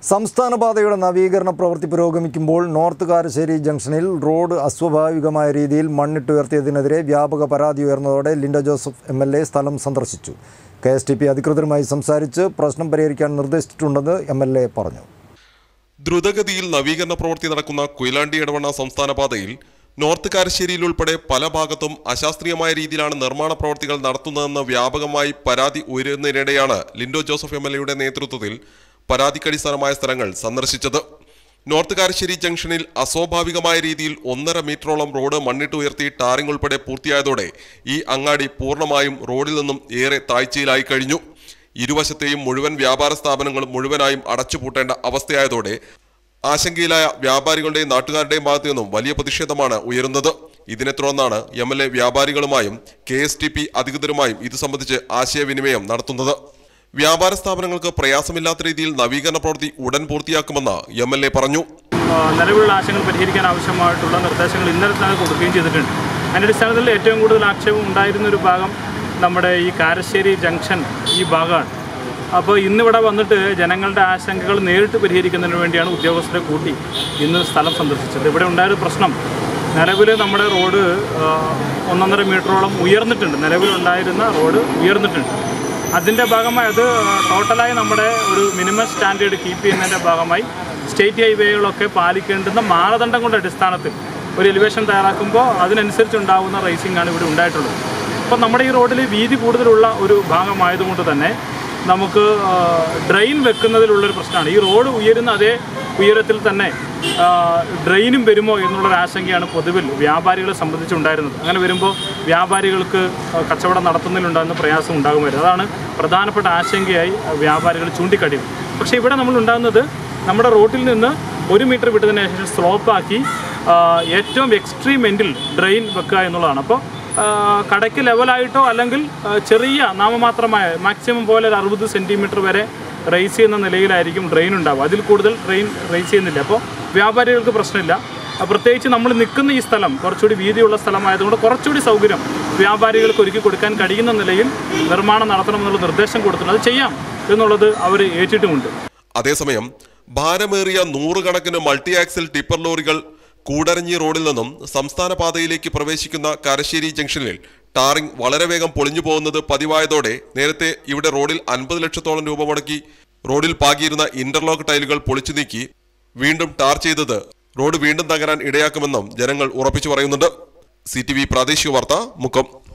സംസ്ഥാന പാതയുടെ നവീകരണ പ്രവൃത്തി പുരോഗമിക്കുമ്പോൾ നോർത്ത് കാരശ്ശേരി ജംഗ്ഷനിൽ റോഡ് അസ്വാഭാവികമായ രീതിയിൽ മണ്ണിട്ടുയർത്തിയതിനെതിരെ വ്യാപക പരാതി ഉയർന്നതോടെ Linto Joseph M L A സ്ഥലം സന്ദർശിച്ചു കെ എസ് ടി പി അധികൃതരുമായി സംസാരിച്ച് പ്രശ്നം പരിഹരിക്കാൻ നിർദ്ദേശിച്ചിട്ടുണ്ടെന്ന് എം എൽ എ പറഞ്ഞു ദ്രുതഗതിയിൽ നവീകരണ പ്രവൃത്തി നടക്കുന്ന കൊയിലാണ്ടി ഇടവണ്ണ സംസ്ഥാന പാതയിൽ നോർത്ത് കാരശ്ശേരിയിൽ ഉൾപ്പെടെ പല ഭാഗത്തും അശാസ്ത്രീയമായ രീതിയിലാണ് നിർമ്മാണ പ്രവർത്തികൾ നടത്തുന്നതെന്ന് വ്യാപകമായി പരാതി ഉയരുന്നതിനിടെയാണ് ലിൻഡോ ജോസഫ് എം എൽ എയുടെ നേതൃത്വത്തിൽ പരാതിക്കടിസ്ഥാനമായ സ്ഥലങ്ങൾ സന്ദർശിച്ചത് നോർത്ത് കാരശ്ശേരി ജംഗ്ഷനിൽ അസ്വാഭാവികമായ രീതിയിൽ ഒന്നര മീറ്ററോളം റോഡ് മണ്ണിട്ട് ഉയർത്തി ടാറിംഗ് ഉൾപ്പെടെ പൂർത്തിയായതോടെ ഈ അങ്ങാടി പൂർണ്ണമായും റോഡിൽ നിന്നും ഏറെ താഴ്ചയിലായി കഴിഞ്ഞു ഇരുവശത്തെയും മുഴുവൻ വ്യാപാര സ്ഥാപനങ്ങളും മുഴുവനായും അടച്ചുപൂട്ടേണ്ട അവസ്ഥയായതോടെ ആശങ്കയിലായ വ്യാപാരികളുടെയും നാട്ടുകാരുടെയും ഭാഗത്തു നിന്നും വലിയ പ്രതിഷേധമാണ് ഉയരുന്നത് ഇതിനെ തുടർന്നാണ് എം എൽ എ വ്യാപാരികളുമായും കെ എസ് ടി പി അധികൃതരുമായും ഇത് സംബന്ധിച്ച് ആശയവിനിമയം നടത്തുന്നത് വ്യാപാര സ്ഥാപനങ്ങൾക്ക് പ്രയാസമില്ലാത്ത രീതിയിൽ നവീകരണ പ്രവൃത്തി ഉടൻ പൂർത്തിയാക്കുമെന്ന് എം എൽ എ പറഞ്ഞു ആ, നിലവിലുള്ള ആശയങ്ങൾ പരിഹരിക്കാൻ ആവശ്യമായിട്ടുള്ള നിർദ്ദേശങ്ങൾ ഇന്നലെ തന്നെ കൊടുക്കുകയും ചെയ്തിട്ടുണ്ട് അതിൻ്റെ അടിസ്ഥാനത്തിൽ ഏറ്റവും കൂടുതൽ ആക്ഷേപം ഉണ്ടായിരുന്ന ഒരു ഭാഗം നമ്മുടെ ഈ കാരശ്ശേരി ജംഗ്ഷൻ ഈ ഭാഗമാണ് അപ്പോൾ ഇന്നിവിടെ വന്നിട്ട് ജനങ്ങളുടെ ആശങ്കകൾ നേരിട്ട് പരിഹരിക്കുന്നതിന് വേണ്ടിയാണ് ഉദ്യോഗസ്ഥരെ കൂട്ടി ഇന്ന് സ്ഥലം സന്ദർശിച്ചത് ഇവിടെ ഉണ്ടായൊരു പ്രശ്നം നിലവിൽ നമ്മുടെ റോഡ് ആ, ഒന്നൊന്നര മീറ്ററോളം ഉയർന്നിട്ടുണ്ട് നിലവിലുണ്ടായിരുന്ന റോഡ് ഉയർന്നിട്ടുണ്ട് അതിൻ്റെ ഭാഗമായി അത് ടോട്ടലായി നമ്മുടെ ഒരു മിനിമം സ്റ്റാൻഡേർഡ് കീപ്പ് ചെയ്യുന്നതിൻ്റെ ഭാഗമായി സ്റ്റേറ്റ് ഹൈവേകളൊക്കെ പാലിക്കേണ്ടുന്ന മാനദണ്ഡങ്ങളുടെ അടിസ്ഥാനത്തിൽ ഒരു എലിവേഷൻ തയ്യാറാക്കുമ്പോൾ അതിനനുസരിച്ചുണ്ടാകുന്ന റേസിംഗ് ആണ് ഇവിടെ ഉണ്ടായിട്ടുള്ളത് അപ്പോൾ നമ്മുടെ ഈ റോഡിൽ വീതി കൂടുതലുള്ള ഒരു ഭാഗമായതുകൊണ്ട് തന്നെ നമുക്ക് ആ, ഡ്രെയിൻ വെക്കുന്നതിലുള്ളൊരു പ്രശ്നമാണ് ഈ റോഡ് ഉയരുന്ന അതേ ഉയരത്തിൽ തന്നെ ആ, ഡ്രെയിനും വരുമോ എന്നുള്ളൊരു ആശങ്കയാണ് പൊതുവിൽ വ്യാപാരികളെ സംബന്ധിച്ചുണ്ടായിരുന്നത് അങ്ങനെ വരുമ്പോൾ വ്യാപാരികൾക്ക് കച്ചവടം നടത്തുന്നതിലുണ്ടാകുന്ന പ്രയാസം ഉണ്ടാകുമായിരുന്നു അതാണ് പ്രധാനപ്പെട്ട ആശങ്കയായി വ്യാപാരികൾ ചൂണ്ടിക്കാട്ടിയത് പക്ഷേ ഇവിടെ നമ്മൾ ഉണ്ടാകുന്നത് നമ്മുടെ റോട്ടിൽ നിന്ന് ഒരു മീറ്റർ വിട്ടതിന് ശേഷം സ്ലോപ്പാക്കി ആ, ഏറ്റവും എക്സ്ട്രീം എൻഡിൽ ഡ്രെയിൻ വെക്കുക എന്നുള്ളതാണ് അപ്പോൾ ആ, കടയ്ക്ക് ലെവലായിട്ടോ അല്ലെങ്കിൽ ആ, ചെറിയ നാമമാത്രമായ മാക്സിമം പോലെ ഒരു അറുപത് സെൻറ്റിമീറ്റർ വരെ റേസ് ചെയ്യുന്ന നിലയിലായിരിക്കും ഡ്രെയിൻ ഉണ്ടാവുക അതിൽ കൂടുതൽ ഡ്രെയിൻ റേസ് ചെയ്യുന്നില്ല അപ്പോൾ വ്യാപാരികൾക്ക് പ്രശ്നമില്ല ആ, പ്രത്യേകിച്ച് നമ്മൾ നിൽക്കുന്ന ഈ സ്ഥലം കുറച്ചുകൂടി വീതിയുള്ള സ്ഥലമായതുകൊണ്ട് കുറച്ചുകൂടി സൗകര്യം വ്യാപാരികൾക്ക് ഒരുക്കി കൊടുക്കാൻ കഴിയുന്ന നിലയിൽ നിർമ്മാണം നടത്തണമെന്നുള്ള നിർദ്ദേശം കൊടുത്തിട്ടുണ്ട് അത് ചെയ്യാം എന്നുള്ളത് അവർ ഏറ്റിട്ടുമുണ്ട് അതേസമയം ഭാരമേറിയ നൂറുകണക്കിന് മൾട്ടി ആക്സിൽ ടിപ്പർ ലോറികൾ കൂടരഞ്ഞി റോഡിൽ നിന്നും സംസ്ഥാന പാതയിലേക്ക് പ്രവേശിക്കുന്ന കാരശ്ശേരി ജംഗ്ഷനിൽ ടാറിംഗ് വളരെ വേഗം പൊളിഞ്ഞു പോകുന്നത് പതിവായതോടെ നേരത്തെ ഇവിടെ റോഡിൽ അൻപത് ലക്ഷത്തോളം രൂപ മുടക്കി റോഡിൽ പാകിയിരുന്ന ഇന്റർലോക്ക് ടൈലുകൾ പൊളിച്ചു നീക്കി വീണ്ടും ടാർ ചെയ്തത് റോഡ് വീണ്ടും തകരാൻ ഇടയാക്കുമെന്നും ജനങ്ങൾ ഉറപ്പിച്ചു പറയുന്നുണ്ട് സി പ്രാദേശിക വാർത്ത മുക്കം